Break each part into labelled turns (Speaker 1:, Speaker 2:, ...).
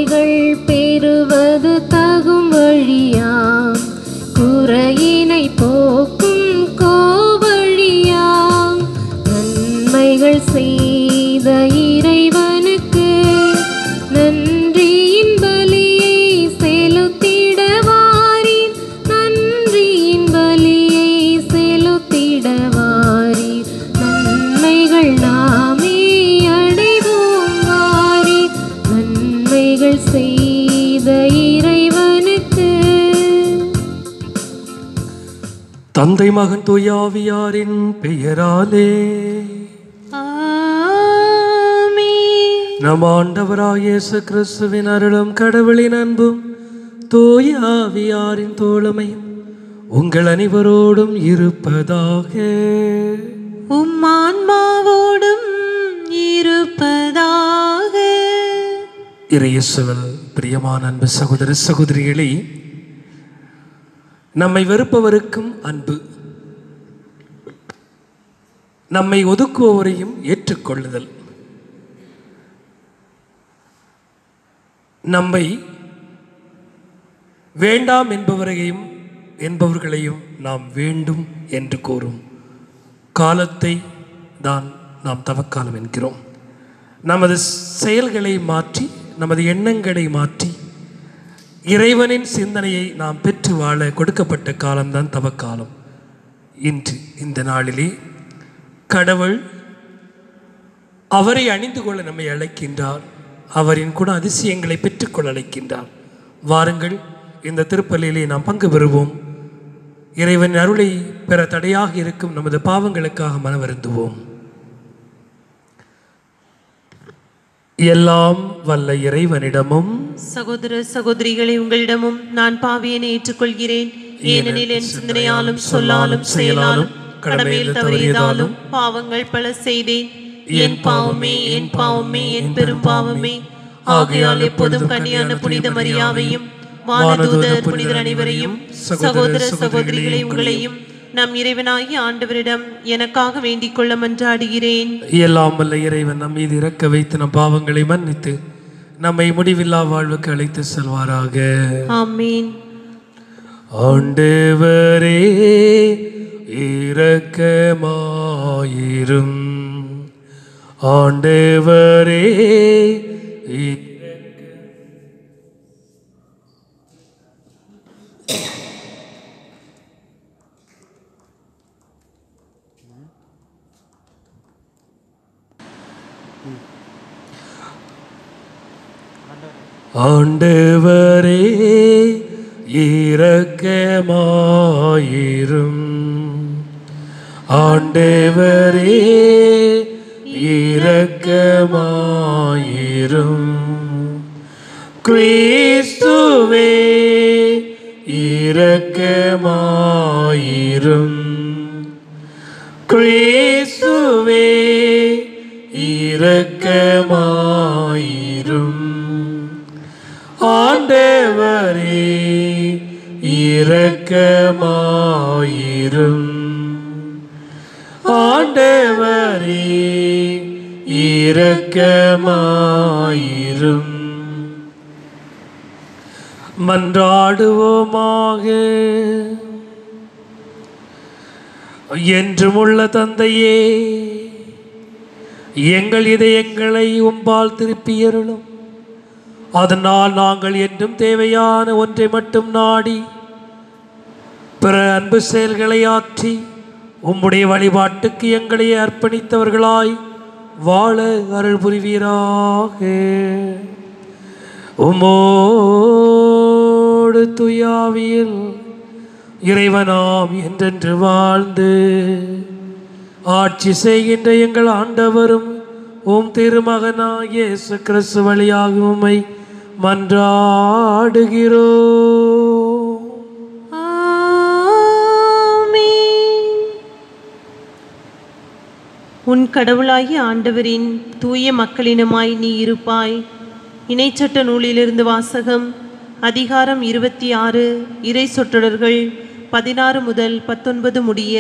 Speaker 1: நன்மைகள் பெறுவது தகும் வழியாம் குறையினை போக்கும் கோவழியாம் நன்மைகள் செய்த இறைவனுக்கு நன்றியின் பலியை செலுத்திடவாரீர் நன்றியின் பலியை செலுத்திடவாரீர் நன்மைகள் நாமே அடைவோம் வாரீர் நன்மைகள் செய்த இறைவனுக்கு
Speaker 2: தந்தை மகன் தூயாவியாரின் பெயராலே நம் ஆண்டவராய் இயேசு கிறிஸ்துவின் அருளும் கடவுளின் அன்பும் தூயாவியாரின் தோழமையும் உங்கள் அனைவரோடும் இருப்பதாக
Speaker 3: உம் ஆன்மாவோடும் இருப்பதாக
Speaker 2: இறையேசுவில் பிரியமான அன்பு சகோதர சகோதரிகளே நம்மை வெறுப்பவருக்கும் அன்பு நம்மை ஒதுக்குபவரையும் ஏற்றுக்கொள்ளுதல் நம்மை வேண்டாம் என்பவரையும் என்பவர்களையும் நாம் வேண்டும் என்று கூறும் காலத்தை தான் நாம் தவக்காலம் என்கிறோம் நமது செயல்களை மாற்றி நமது எண்ணங்களை மாற்றி இறைவனின் சிந்தனையை நாம் பெற்று வாழ கொடுக்கப்பட்ட காலம்தான் தவக்காலம் இன்று இந்த நாளிலே கடவுள் அவரை அணிந்து கொள்ள நம்மை அழைக்கின்றார் அவரின் குண அதிசயங்களை பெற்றுக்கொள்ள அழைக்கின்றார் வாருங்கள் இந்த திருப்பலியிலே நாம் பங்கு பெறுவோம் இறைவன் அருளை பெற தடையாக இருக்கும் நமது பாவங்களுக்காக மனவருந்துவோம் எல்லாம் வல்ல இறைவனிடமும்
Speaker 3: சகோதர சகோதரிகளை உங்களிடமும் நான் பாவியனை ஏற்றுக்கொள்கிறேன் ஏனெனில் என் சிந்தனையாலும் சொல்லாலும் செயலாலும் கடமையில் தவறியதாலும் பாவங்கள் பல செய்தேன் என் பாவமே என் பாவமே என் பெரும் பாவமே ஆகையால் எப்போதும் கன்னியான புனித மரியாவையும் வானதூதர் புனிதர் அனைவரையும் சகோதர சகோதரிகளை உங்களையும் நம் இறைவனாகிய ஆண்டவரிடம் எனக்காக வேண்டிக் கொள்ள மன்றாடுகிறேன்
Speaker 2: எல்லாம் வல்ல இறைவன் நம் மீது இறக்க வைத்து நம் பாவங்களை மன்னித்து நம்மை முடிவில்லா வாழ்வுக்கு அழைத்து செல்வாராக
Speaker 3: ஆமீன்
Speaker 2: ஆண்டவரே இரக்கமாயிரும் ஆண்டவரே இ- ஆண்டவரே இரக்கமாயிரும் ஆண்டவரே இரக்கமாயிரும் கிறிஸ்துவே இரக்கமாயிரும் கிறிஸ்துவே இரக்கமாயிரும் ஆண்டவரே இரக்கமாயிரும் ஆண்டவரே இரக்கமாயிரும் மன்றாடுவோமாக என்றுமுள்ள தந்தையே எங்கள் இதயங்களை உம்பால் திருப்பியருளும் அதனால் நாங்கள் என்றும் தேவையான ஒன்றை மட்டும் நாடி பிற அன்பு செயல்களை ஆற்றி உம்முடைய வழிபாட்டுக்கு எங்களை அர்ப்பணித்தவர்களாய் வாழ அருள் புரிவீராக உமோடு துயாவியில் இறைவனாம் என்றென்று வாழ்ந்து ஆட்சி செய்கின்ற எங்கள் ஆண்டவரும் உம் திருமகனாய் இயேசு கிறிஸ்து வழியாக உம்மை மன்றாடுகிறோம்
Speaker 3: ஆமென். உன் கடவுளாகிய ஆண்டவரின் தூய மக்களினமாய் நீ இருப்பாய் இணைச்சட்ட நூலிலிருந்து வாசகம் அதிகாரம் இருபத்தி ஆறு இறை சொற்றொடர்கள் பதினாறு முதல் பத்தொன்பது முடிய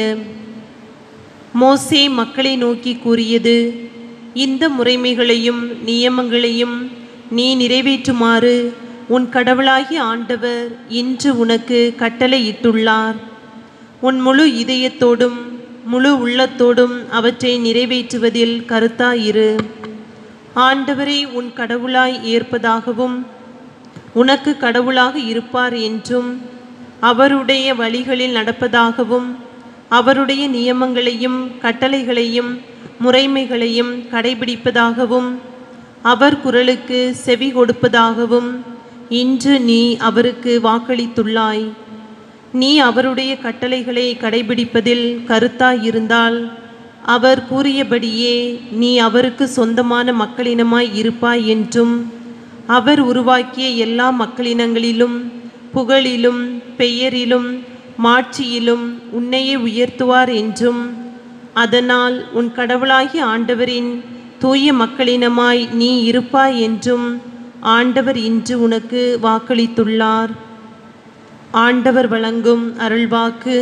Speaker 3: மோசே மக்களை நோக்கி கூறியது இந்த முறைமைகளையும் நியமங்களையும் நீ நிறைவேற்றுமாறு உன் கடவுளாகிய ஆண்டவர் இன்று உனக்கு கட்டளையிட்டுள்ளார் உன் முழு இதயத்தோடும் முழு உள்ளத்தோடும் அவற்றை நிறைவேற்றுவதில் கருத்தாயிரு ஆண்டவரை உன் கடவுளாய் ஏற்பதாகவும் உனக்கு கடவுளாக இருப்பார் என்றும் அவருடைய வழிகளில் நடப்பதாகவும் அவருடைய நியமங்களையும் கட்டளைகளையும் முறைமைகளையும் கடைபிடிப்பதாகவும் அவர் குரலுக்கு செவி கொடுப்பதாகவும் இன்று நீ அவருக்கு வாக்களித்துள்ளாய் நீ அவருடைய கட்டளைகளை கடைபிடிப்பதில் கருத்தாயிருந்தால் அவர் கூறியபடியே நீ அவருக்கு சொந்தமான மக்களினமாய் இருப்பாய் என்றும் அவர் உருவாக்கிய எல்லா மக்களினங்களிலும் புகழிலும் பெயரிலும் மாட்சியிலும் உன்னையே உயர்த்துவார் என்றும் அதனால் உன் கடவுளாகிய ஆண்டவரின் தூய மக்களினமாய் நீ இருப்பாய் என்றும் ஆண்டவர் இன்று உனக்கு வாக்களித்துள்ளார் ஆண்டவர் வழங்கும் அருள்வாக்கு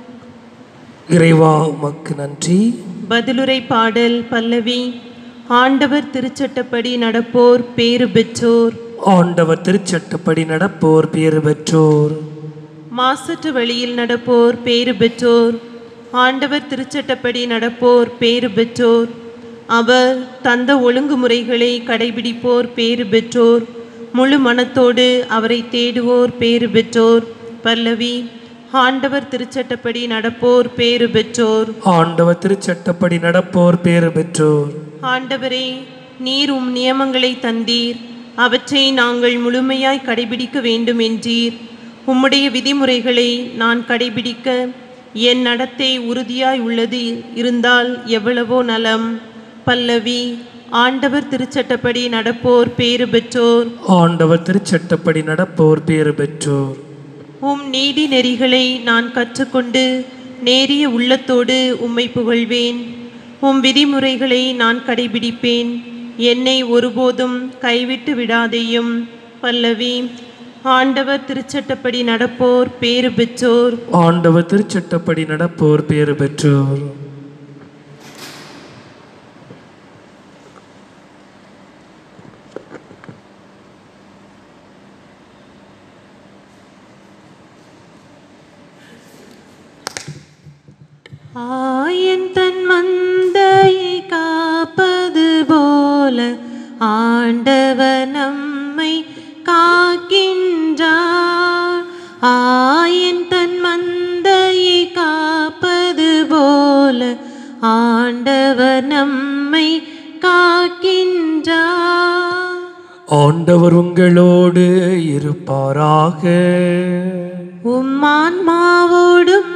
Speaker 2: இறைவா உமக்கு நன்றி
Speaker 3: பதிலுரை பாடல் பல்லவி ஆண்டவர் திருச்சட்டப்படி நடப்போர் பேறு பெற்றோர்
Speaker 2: ஆண்டவர் திருச்சட்டப்படி நடப்போர் பேறு பெற்றோர்
Speaker 3: மாசற்ற வழியில் நடப்போர் பேறு பெற்றோர் ஆண்டவர் திருச்சட்டப்படி நடப்போர் பேறு பெற்றோர் அவர் தந்த ஒழுங்குமுறைகளை கடைபிடிப்போர் பேறு பெற்றோர் முழு மனத்தோடு அவரை தேடுவோர் பேறு பெற்றோர் பல்லவி ஆண்டவர் திருச்சட்டப்படி நடப்போர் பேறு பெற்றோர்
Speaker 2: ஆண்டவர் திருச்சட்டப்படி நடப்போர் பேறு பெற்றோர்
Speaker 3: ஆண்டவரே நீர் உம் நியமங்களை தந்தீர் அவற்றை நாங்கள் முழுமையாய் கடைபிடிக்க வேண்டும் என்றீர் உம்முடைய விதிமுறைகளை நான் கடைபிடிக்க என் நடத்தை உறுதியாய் உள்ளது இருந்தால் எவ்வளவோ நலம் பல்லவி ஆண்டவர் திருச்சட்டப்படி நடப்போர் பேறு பெற்றோர்
Speaker 2: ஆண்டவர் திருச்சட்டப்படி நடப்போர் பேறு பெற்றோர்
Speaker 3: உம் நீதி நெறிகளை நான் கற்றுக்கொண்டு நேரிய உள்ளத்தோடு உம்மை புகழ்வேன் உம் விதிமுறைகளை நான் கடைபிடிப்பேன் என்னை ஒருபோதும் கைவிட்டு விடாதேயும் பல்லவி ஆண்டவர் திருச்சட்டப்படி நடப்போர் பேறு பெற்றோர்
Speaker 2: ஆண்டவர் திருச்சட்டப்படி நடப்போர் பேறு பெற்றோர்
Speaker 1: ஆயன் தன் மந்தையை காப்பது போல ஆண்டவர் நம்மை காக்கின்றார் ஆயன் தன் மந்தையை காப்பது போல ஆண்டவர் நம்மை காக்கின்றார்
Speaker 2: ஆண்டவர் உங்களோடு இருப்பாராக
Speaker 1: உம்மான்மாவோடும்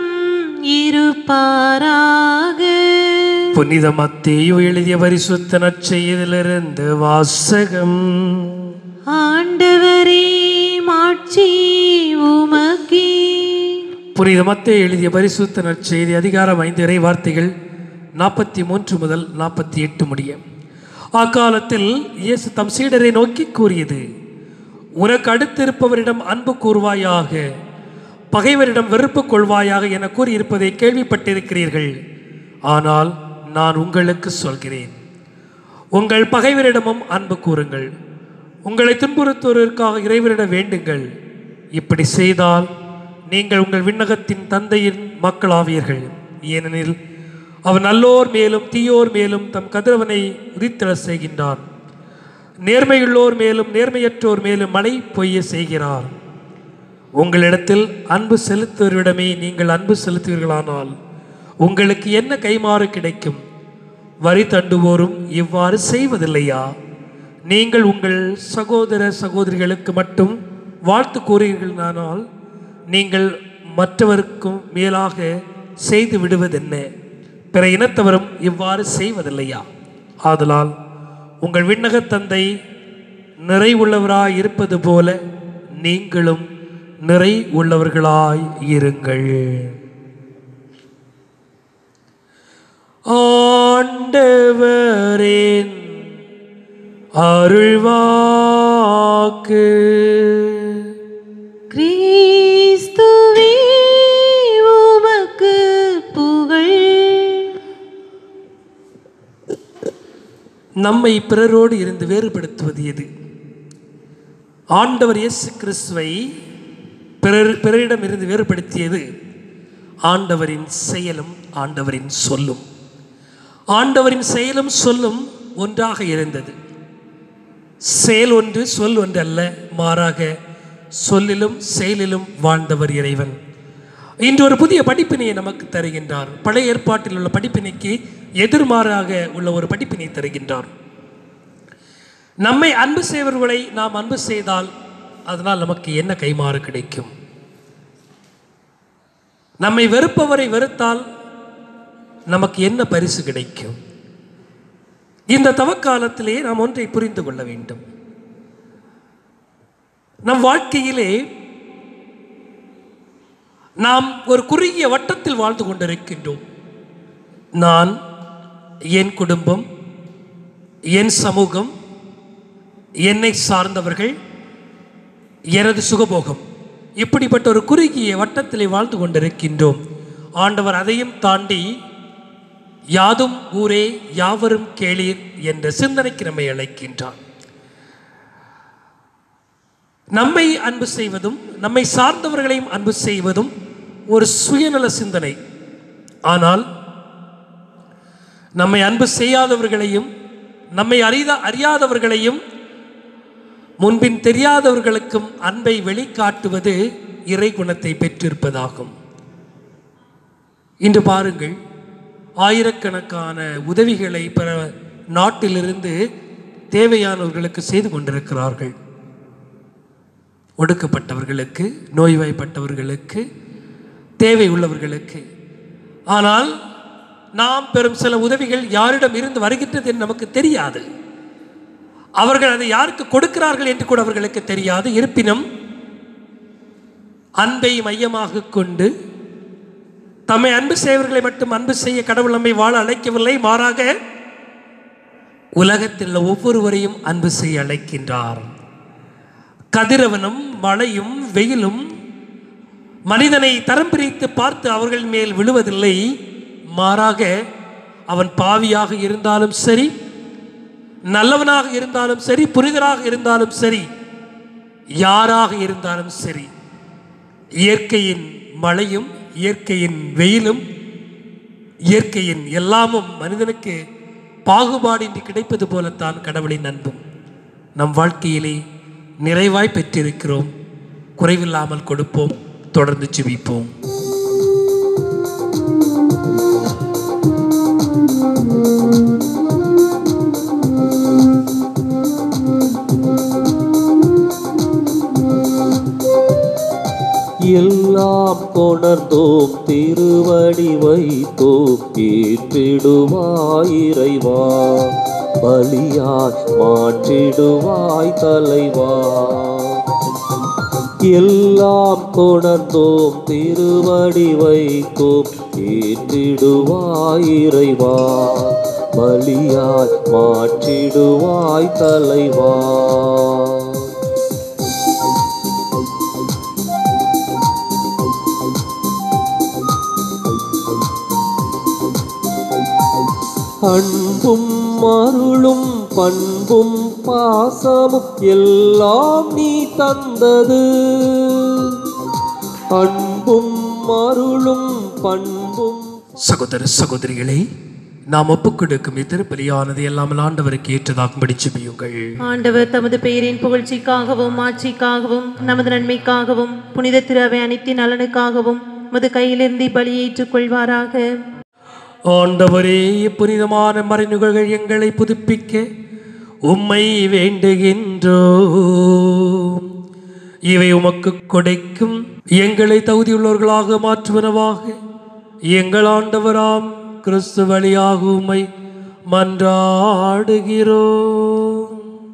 Speaker 1: இருப்பாராக
Speaker 2: புனித மத்தேயு எழுதிய பரிசுத்த நற்செய்தியிலிருந்து வாசகம்
Speaker 1: ஆண்டவரே மாட்சி உமக்கே
Speaker 2: புனித மத்தேயு எழுதிய பரிசுத்த நற்செய்தி அதிகாரம் ஐந்து இறை வார்த்தைகள் நாற்பத்தி மூன்று முதல் நாற்பத்தி எட்டு முடிய அக்காலத்தில் இயேசு தம் சீடரை நோக்கி கூறியது உனக்கு அடுத்திருப்பவரிடம் அன்பு கூறுவாயாக பகைவரிடம் வெறுப்பு கொள்வாயாக என கூறியிருப்பதை கேள்விப்பட்டிருக்கிறீர்கள் ஆனால் நான் உங்களுக்கு சொல்கிறேன் உங்கள் பகைவரிடமும் அன்பு கூறுங்கள் உங்களை துன்புறுத்துவதற்காக இறைவரிடம் வேண்டுங்கள் இப்படி செய்தால் நீங்கள் உங்கள் விண்ணகத்தின் தந்தையின் மக்களாவீர்கள் ஏனெனில் அவன் நல்லோர் மேலும் தீயோர் மேலும் தம் கதிரவனை உதித்தெழ செய்கின்றான் நேர்மையுள்ளோர் மேலும் நேர்மையற்றோர் மேலும் மழை பொய்ய செய்கிறார் உங்களிடத்தில் அன்பு செலுத்துவரிடமே நீங்கள் அன்பு செலுத்துவீர்களானால் உங்களுக்கு என்ன கைமாறு கிடைக்கும் வரி தண்டுவோரும் இவ்வாறு செய்வதில்லையா நீங்கள் உங்கள் சகோதர சகோதரிகளுக்கு மட்டும் வாழ்த்து கூறுகிறீர்களானால் நீங்கள் மற்றவருக்கும் மேலாக செய்து விடுவதென்ன பிற இனத்தவரும் இவ்வாறு செய்வதில்லையா ஆதலால் உங்கள் விண்ணகத் தந்தை நிறைவுள்ளவராய் இருப்பது போல நீங்களும் நிறை உள்ளவர்களாய் இருங்கள் ஆண்டவரின் அருள்வாக்கு
Speaker 1: கிறிஸ்துவே உமக்கு புகழ்
Speaker 2: நம்மை பிறரோடு இருந்து வேறுபடுத்துவது எது ஆண்டவர் இயேசு கிறிஸ்துவை பிறர் பிறரிடமிருந்து வேறுபடுத்தியது ஆண்டவரின் செயலும் ஆண்டவரின் சொல்லும் ஆண்டவரின் செயலும் சொல்லும் ஒன்றாக இருந்தது செயல் ஒன்று சொல் ஒன்று அல்ல மாறாக சொல்லிலும் செயலிலும் வாழ்ந்தவர் இறைவன் இன்று ஒரு புதிய படிப்பினையை நமக்கு தருகின்றார் பழைய ஏற்பாட்டில் உள்ள படிப்பினைக்கு எதிர்மாறாக உள்ள ஒரு படிப்பினை தருகின்றார் நம்மை அன்பு செய்வர்களை நாம் அன்பு செய்தால் அதனால் நமக்கு என்ன கைமாறு கிடைக்கும் நம்மை வெறுப்பவரை வெறுத்தால் நமக்கு என்ன பரிசு கிடைக்கும் இந்த தவக்காலத்திலே நாம் ஒன்றை புரிந்து கொள்ள வேண்டும் நம் வாழ்க்கையிலே நாம் ஒரு குறுகிய வட்டத்தில் வாழ்ந்து கொண்டிருக்கின்றோம் நான் என் குடும்பம் என் சமூகம் என்னை சார்ந்தவர்கள் எனது சுகபோகம் இப்படிப்பட்ட ஒரு குறுகிய வட்டத்திலே வாழ்ந்து கொண்டிருக்கின்றோம் ஆண்டவர் அதையும் தாண்டி யாதும் ஊரே யாவரும் கேளீர் என்ற சிந்தனைக்கு நம்மை அழைக்கின்றார் நம்மை அன்பு செய்வதும் நம்மை சார்ந்தவர்களையும் அன்பு செய்வதும் ஒரு சுயநல சிந்தனை ஆனால் நம்மை அன்பு செய்யாதவர்களையும் நம்மை அறித அறியாதவர்களையும் முன்பின் தெரியாதவர்களுக்கும் அன்பை வெளிக்காட்டுவது இறை குணத்தை பெற்றிருப்பதாகும் இன்று பாருங்கள் ஆயிரக்கணக்கான உதவிகளை பிற நாட்டிலிருந்து தேவையானவர்களுக்கு செய்து கொண்டிருக்கிறார்கள் ஒடுக்கப்பட்டவர்களுக்கு நோய்வாய்ப்பட்டவர்களுக்கு தேவை உள்ளவர்களுக்கு ஆனால் நாம் பெறும் சில உதவிகள் யாரிடம் இருந்து வருகின்றது என்று நமக்கு தெரியாது அவர்கள் அதை யாருக்கு கொடுக்கிறார்கள் என்று கூட அவர்களுக்கு தெரியாது இருப்பினும் அன்பை மையமாக கொண்டு தம்மை அன்பு செய்வர்களை மட்டும் அன்பு செய்ய கடவுள் நம்மை வாழ அழைக்கவில்லை மாறாக உலகத்தில் உள்ள ஒவ்வொருவரையும் அன்பு செய்ய அழைக்கின்றார் கதிரவனும் மழையும் வெயிலும் மனிதனை தரம் பிரித்து பார்த்து அவர்கள் மேல் விழுவதில்லை மாறாக அவன் பாவியாக இருந்தாலும் சரி நல்லவனாக இருந்தாலும் சரி புனிதராக இருந்தாலும் சரி யாராக இருந்தாலும் சரி இயற்கையின் மழையும் இயற்கையின் வெயிலும் இயற்கையின் எல்லாமும் மனிதனுக்கு பாகுபாடின்றி கிடைப்பது போலத்தான் கடவுளின் அன்பும் நம் வாழ்க்கையிலே நிறைவாய் பெற்றிருக்கிறோம் குறைவில்லாமல் கொடுப்போம் தொடர்ந்து ஜெபிப்போம்
Speaker 4: எல்லாம் கொணர்ந்தோம் திருவடி வைத்தோம் ஏற்றிடுவாய் இறைவா பலியாய் மாற்றிடுவாய் தலைவா எல்லாம் கொணர்ந்தோம் திருவடி வைத்தோம் ஏற்றிடுவாய் இறைவா பலியாய் மாற்றிடுவாய் தலைவா அன்பும் அருளும் பண்பும் பாசமும் எல்லாம் நீ தந்தது அன்பும் அருளும் பண்பும்
Speaker 2: சகோதர சகோதரிகளே நாம் ஒப்புக்கொடுக்கும் இத்திருப்பலியானது எல்லாம் ஆண்டவருக்கு ஏற்றதாகும்படி ஜெபியுங்கள்
Speaker 3: ஆண்டவர் தமது பெயரின் புகழ்ச்சிக்காகவும் ஆட்சிக்காகவும் நமது நன்மைக்காகவும் புனித திரவை அனைத்தின் நலனுக்காகவும் மது கையிலிருந்து பலியை ஏற்றுக்கொள்வாராக
Speaker 2: ஆண்டவரே புனிதமான மறைநிகழ்கள் எங்களை புதுப்பிக்க உம்மை வேண்டுகின்றோ இவை உமக்கு கொடைக்கும் எங்களை தகுதியுள்ளவர்களாக மாற்றுவனவாக எங்கள் ஆண்டவராம் கிறிஸ்து வழியாக உம்மை மன்றாடுகிறோம்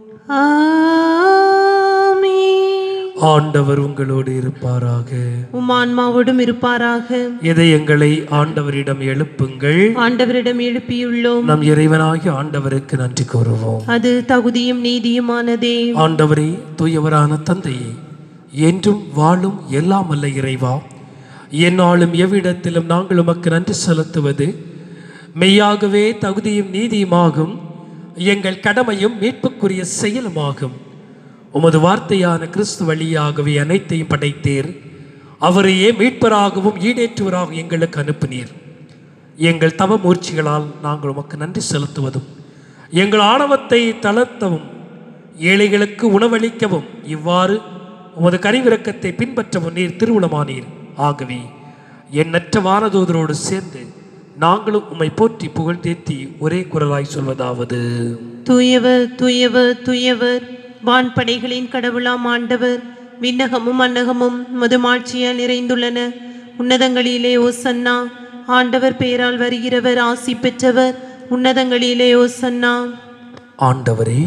Speaker 3: ஆமென்.
Speaker 2: ஆண்டவர் உங்களோடு இருப்பாராக
Speaker 3: உம் ஆன்மாவோடும் இருப்பாராக
Speaker 2: இதயங்களை ஆண்டவரிடம் எழுப்புங்கள்
Speaker 3: ஆண்டவரிடம் எழுப்பியுள்ளோம்
Speaker 2: நம் இறைவனாகிய ஆண்டவருக்கு நன்றி கூறுவோம்
Speaker 3: அது தகுதியும் நீதியுமானதே
Speaker 2: ஆண்டவரே தூயவரான தந்தையே என்றும் வாழும் எல்லாம் அல்ல இறைவா என்னாலும் எவ்விடத்திலும் நாங்கள் உமக்கு நன்றி செலுத்துவது மெய்யாகவே தகுதியும் நீதியுமாகும் எங்கள் கடமையும் மீட்புக்குரிய செயலுமாகும் உமது வார்த்தையான கிறிஸ்து வழியாகவே அனைத்தையும் படைத்தீர் அவரையே மீட்பராகவும் ஈடேற்றுவராகவும் எங்களுக்கு அனுப்பினீர் எங்கள் தவ முயற்சிகளால் நாங்கள் உமக்கு நன்றி செலுத்துவதும் எங்கள் ஆணவத்தை தளர்த்தவும் ஏழைகளுக்கு உணவளிக்கவும் இவ்வாறு உமது கரிவிரக்கத்தை பின்பற்றவும் நீர் திருவுளமானீர் ஆகவே எண்ணற்ற வானதூதரோடு சேர்ந்து நாங்களும் உம்மை போற்றி புகழ்ந்தேத்தி ஒரே குரலாய் சொல்வதாவது
Speaker 3: தூயவர் தூயவர் தூயவர் வான்படைகளின் கடவுளாம் ஆண்டவர் விண்ணகமும் அன்னகமும் மதுமாட்சியால் நிறைந்துள்ளன உன்னதங்களிலே ஓசன்னா ஆண்டவர் பெயரால் வருகிறவர் ஆசி பெற்றவர் உன்னதங்களிலே ஓசன்னா
Speaker 2: ஆண்டவரே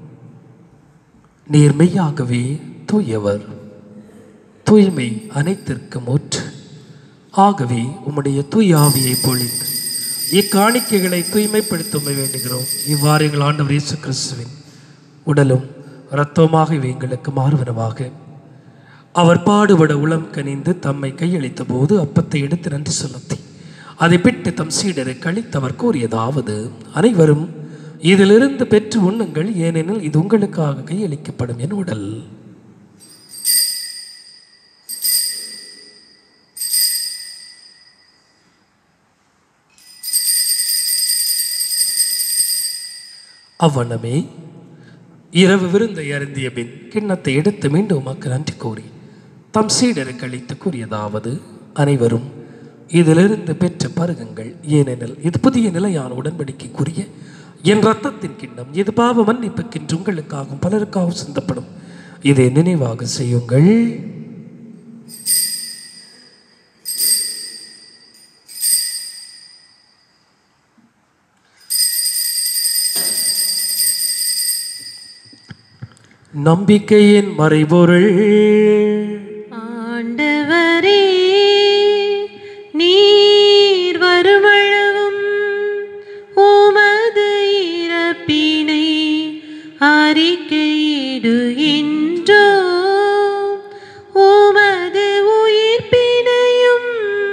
Speaker 2: நீர் மெய்யாகவே தூயவர் தூய்மை அனைத்திற்கும் ஊற்று ஆகவே உம்முடைய தூய ஆவியை பொழிந்து இக்காணிக்கைகளை தூய்மைப்படுத்த வேண்டுகிறோம் இவ்வாறு எங்கள் ஆண்டவர் இயேசு கிறிஸ்துவின் உடலும் இரத்தமாக இவை எங்களுக்கு மாறுவனவாக அவர் பாடுபட உளம் கனிந்து தம்மை கையளித்த போது அப்பத்தை எடுத்து நன்றி செலுத்தி அதை பிட்டு தம் சீடரை கழித்தவர் கூறியதாவது அனைவரும் இதிலிருந்து பெற்று உண்ணுங்கள் ஏனெனில் இது உங்களுக்காக கையளிக்கப்படும் என் உடல் அவ்வண்ணமே இரவு விருந்தை அருந்திய பின் கிண்ணத்தை எடுத்து மீண்டும் உமக்கு நன்றி கூறி தம் சீடருக்கு அளித்து கூறியதாவது அனைவரும் இதிலிருந்து பெற்ற பருகுங்கள் ஏனெனில் இது புதிய நிலையான உடன்படிக்கைக்குரிய என் ரத்தத்தின் கிண்ணம் இது பாவ மன்னிப்புக்கென்று உங்களுக்காகவும் பலருக்காகவும் சிந்தப்படும் இதை நினைவாக செய்யுங்கள் நம்பிக்கையின் மறைபொருள்
Speaker 3: ஆண்டவரே நீர் வருமளவும் உமது இறப்பினை அறிக்கையிடுகின்றோ உமது உயிர்ப்பினையும்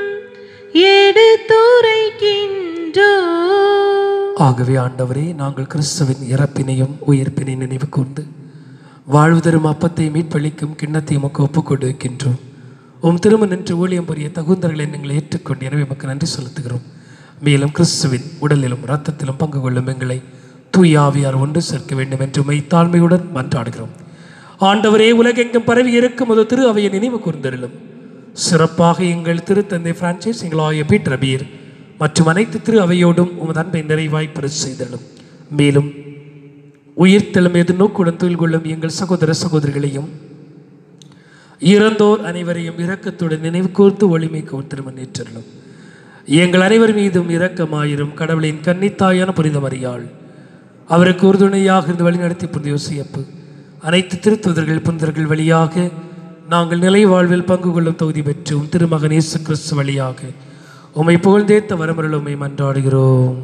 Speaker 3: எடுத்துரைக்கின்றோ
Speaker 2: ஆகவே ஆண்டவரே நாங்கள் கிறிஸ்துவின் இறப்பினையும் உயிர்ப்பினை நினைவு கூர்ந்து வாழ்வு தரும் அப்பத்தை மீட்பளிக்கும் கிண்ணத்தை உமக்கு ஒப்புக் கொடுக்கின்றோம் உம் திரும்ப நின்று ஊழியம் புரிய தகுந்தவர்களை நீங்கள் ஏற்றுக்கொண்டு எனவே உமக்கு நன்றி செலுத்துகிறோம் மேலும் கிறிஸ்துவின் உடலிலும் இரத்தத்திலும் பங்கு கொள்ளும் எங்களை தூய ஆவியார் ஒன்று சேர்க்க வேண்டும் என்று மெய் தாழ்மையுடன் மன்றாடுகிறோம் ஆண்டவரே உலகெங்கும் பரவி இருக்கும் ஒரு திரு அவையை நினைவு கூர்ந்தருளும் சிறப்பாக எங்கள் திருத்தந்தை பிரான்சிஸ் எங்களாய பீட்டர் பீர் மற்றும் அனைத்து திரு அவையோடும் உமது அன்பை நிறைவாய் பெற செய்தலும் மேலும் உயிர்த்தெழும் எதிர்நோக்குடன் தொழில் கொள்ளும் எங்கள் சகோதர சகோதரிகளையும் இறந்தோர் அனைவரையும் இரக்கத்துடன் நினைவு கூர்ந்து ஒளிமைக்கு திருமணேற்றலும் எங்கள் அனைவர் மீதும் இரக்கமாயிரும் கடவுளின் கன்னித்தாயான புனித மரியாள் அவருக்கு உறுதுணையாக இருந்து வழிநடத்தி புனித யோசியப்பு அனைத்து திருத்துவதர்கள் புனிதர்கள் வழியாக நாங்கள் நிலை வாழ்வில் பங்கு கொள்ளும் தகுதி பெற்றும் திருமகன் இயேசு கிறிஸ்து வழியாக உம்மை புகழ்ந்தேத்த வரமருள் உம்மை மன்றாடுகிறோம்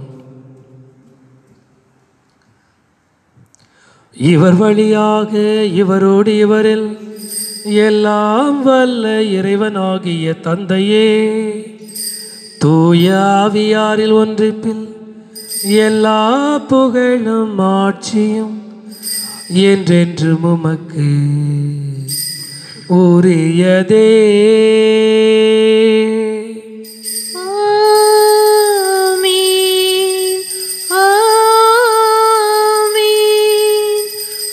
Speaker 2: இவர் வழியாக இவரோடு இவரில் எல்லாம் வல்ல இறைவனாகிய தந்தையே தூய ஆவியாரில் ஒன்றிப்பில் எல்லா புகழும் ஆட்சியும் என்றென்று உமக்கு உரியதே
Speaker 3: ஆமீன் ஆமீன்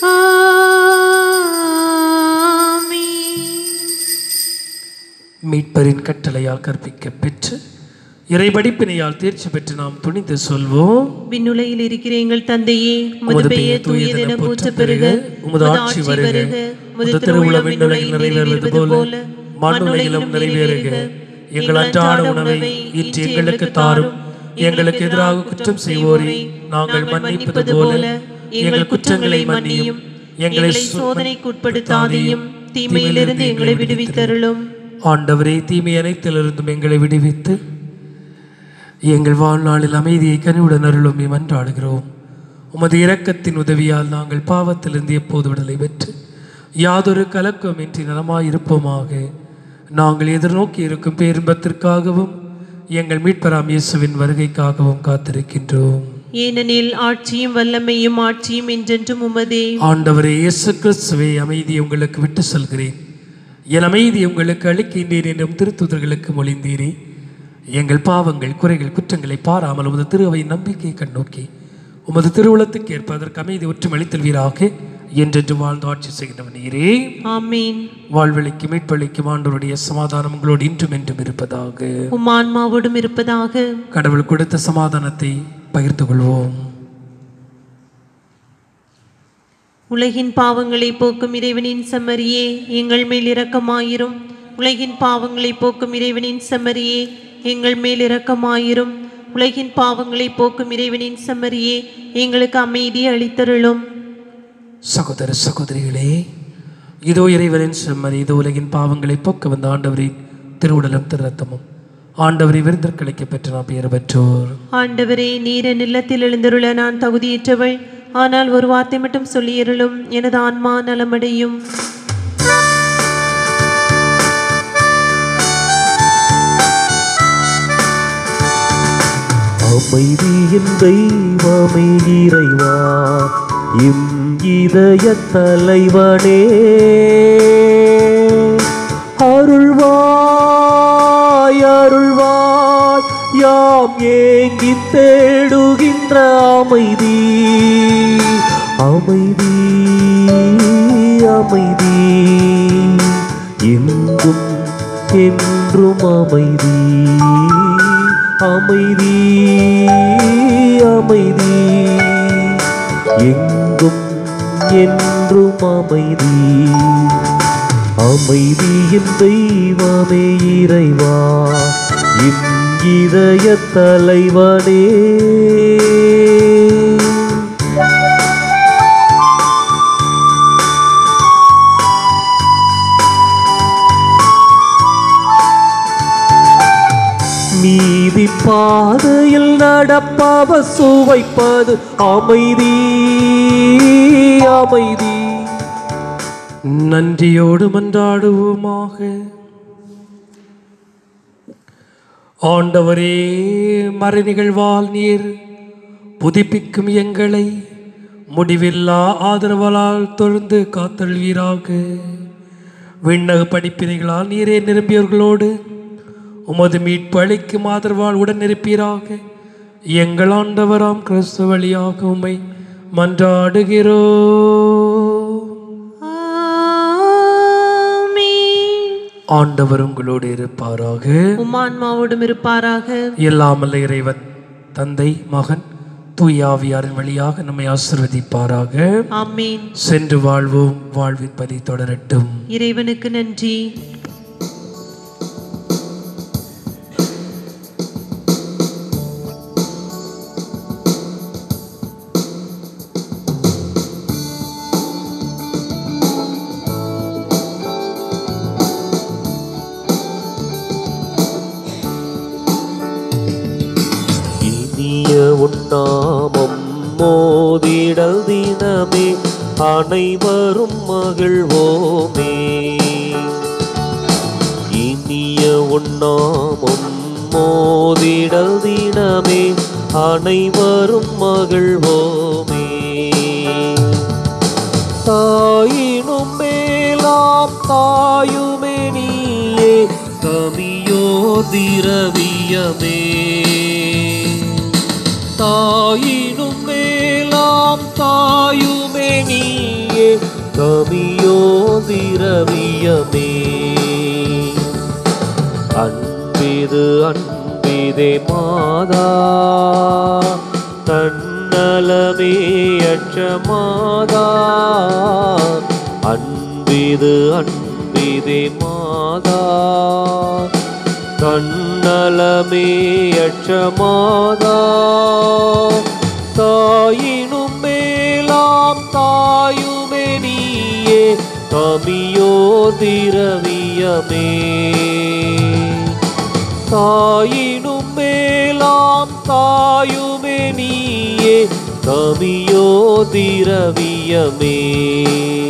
Speaker 3: ஆமீன்
Speaker 2: மீட்பரின் கட்டளையால் கற்பிக்க பெற்று இறைபடிப்பினையால் தேர்ச்சி பெற்று நாம் துணிந்து சொல்வோம்
Speaker 3: விண்ணுலகில் இருக்கிற எங்கள் தந்தையே உமது பெயர் தூயதென போற்ற பெருக
Speaker 2: உமது ஆட்சி வருக உமது திருவுளம் விண்ணுலகில் நிறைவேறுவது போல மண்ணுலகிலும் நிறைவேறுக எங்கள் அன்றாட உணவை இன்று எங்களுக்கு தாரும் எங்களுக்கு எதிராக குற்றம் செய்வோரை நாங்கள் மன்னிப்பது போல எங்கள் குற்றங்களை மன்னியும் எங்களை
Speaker 3: சோதனைக்கு உட்படுத்தாதையும் தீமையிலிருந்து எங்களை விடுவித்தருளும்
Speaker 2: ஆண்டவரே தீமை அனைத்திலிருந்தும் எங்களை விடுவித்து எங்கள் வாழ்நாளில் அமைதியை கனிவுடன் அருளும் மன்றாடுகிறோம் உமது இரக்கத்தின் உதவியால் நாங்கள் பாவத்திலிருந்து எப்போது விடுதலை பெற்று யாதொரு கலக்கமின்றி நலமாயிருப்போமாக நாங்கள் எதிர்நோக்கி இருக்கும் பேரின்பத்திற்காகவும் எங்கள் மீட்பராம் இயேசுவின் வருகைக்காகவும் காத்திருக்கின்றோம்
Speaker 3: ஏனெனில் ஆட்சியும் வல்லமையும் ஆட்சியும் என்றென்றும் உமதே
Speaker 2: ஆண்டவரே இயேசு கிறிஸ்துவே அமைதி உங்களுக்கு விட்டு சொல்கிறேன் என் அமைதி உங்களுக்கு அளிக்கின்றேன் என்றும் திருத்துதர்களுக்கு மொழிந்தீரே எங்கள் பாவங்கள் குறைகள் குற்றங்களை பாராமல் உமது திருவை நம்பிக்கை கண்ணோக்கி உமது திருவுளத்துக்கு ஏற்ப அதற்கு அமைதி ஒற்றும் அளித்தல்வீராக என்றென்று வாழ்ந்து ஆட்சி செய்கின்றவன் நீரே
Speaker 3: ஆமீன்
Speaker 2: வாழ்வழிக்கும் மீட்பளிக்கும் ஆண்டவருடைய சமாதானம் உங்களோடு இன்றும் என்றும் இருப்பதாக
Speaker 3: உம் ஆன்மாவோடும் இருப்பதாக
Speaker 2: கடவுள் கொடுத்த சமாதானத்தை பகிர்ந்து கொள்வோம்
Speaker 3: உலகின் பாவங்களை போக்கும் இறைவனின் செம்மறியே எங்கள் மேல் இரக்கமாயிரும் உலகின் பாவங்களை போக்கும் இறைவனின் செம்மறியே எங்கள் மேல் இரக்கமாயிரும் உலகின் பாவங்களை போக்கும் இறைவனின் செம்மறியே எங்களுக்கு அமைதி அளித்தருளும்
Speaker 2: சகோதர சகோதரிகளே இதோ இறைவனின் செம்மறி இதோ உலகின் பாவங்களை போக்க வந்த ஆண்டவரின் திருவுடலும் திருரத்தமும் ஆண்டவரை விருந்திற்களைக்க பெற்று நாம் பெயர் பெற்றோர்
Speaker 3: ஆண்டவரே நீர நிலத்தில் எழுந்தருள நான் தகுதியற்றவள் ஆனால் ஒரு வார்த்தை மட்டும் சொல்லியருளும் எனது ஆன்மா நலமடையும்
Speaker 4: அமைதியின் தெய்வமே இறைவா இம் இதய தலைவனே அருள்வாய் அருள்வாய் யாம் ஏங்கி தேடுகின்ற அமைதி அமைதி அமைதி எங்கும் என்றும் அமைதி அமைதி அமைதி எங்கும் என்றும் அமைதி அமைதியின் தெய்வமே இறைவா என் இதய தலைவனே நீதி பாதையில் நடப்பவ சுவைப்பது அமைதி அமைதி
Speaker 2: நன்றியோடு மன்றாடுவோமாக ஆண்டவரே மறை நிகழ்வால் நீர் புதுப்பிக்கும் எங்களை முடிவில்லா ஆதரவால் தொடர்ந்து காத்தல்வீராக விண்ணக படிப்பினைகளால் நீரே நிரம்பியவர்களோடு உமது மீட்பு அளிக்கும் ஆதரவால் உடன் இருப்பீராக எங்கள் ஆண்டவராம் கிறிஸ்து வழியாக உம்மை மன்றாடுகிறோம்
Speaker 3: ஆமென்.
Speaker 2: ஆண்டவர் உங்களோடு இருப்பாராக
Speaker 3: உம் ஆன்மாவோடும் இருப்பாராக
Speaker 2: எல்லாமல்ல இறைவன் தந்தை மகன் தூயாவியாரின் வழியாக நம்மை ஆசிர்வதிப்பாராக
Speaker 3: ஆமீன்
Speaker 2: சென்று வாழ்வோம் வாழ்வின் பதி தொடரட்டும்
Speaker 3: இறைவனுக்கு நன்றி
Speaker 4: இனிய உண்ணாமம் மோதிடல் தினமே அனைவரும் மகிழ்வோமே இனிய உண்ணாமம் மோதிடல் தினமே அனைவரும் மகிழ்வோமே தாயினும் மேலாம் தாயுமே நீயே கவியோ திரவியமே தாயினும் மேலாம் தாயுமே நீயே கவியோ திரவியமே அன்பிது அன்பிதே மாதா தன்னலமே அச்சமாதா அன்பிது அன்பிதே மாதா கண்ணலமே அச்சமாதா தாயினும் மேலாம் தாயுமே நீயே கமியோ திரவியமே தாயினும் மேலாம் தாயுமே நீயே கவியோ திரவியமே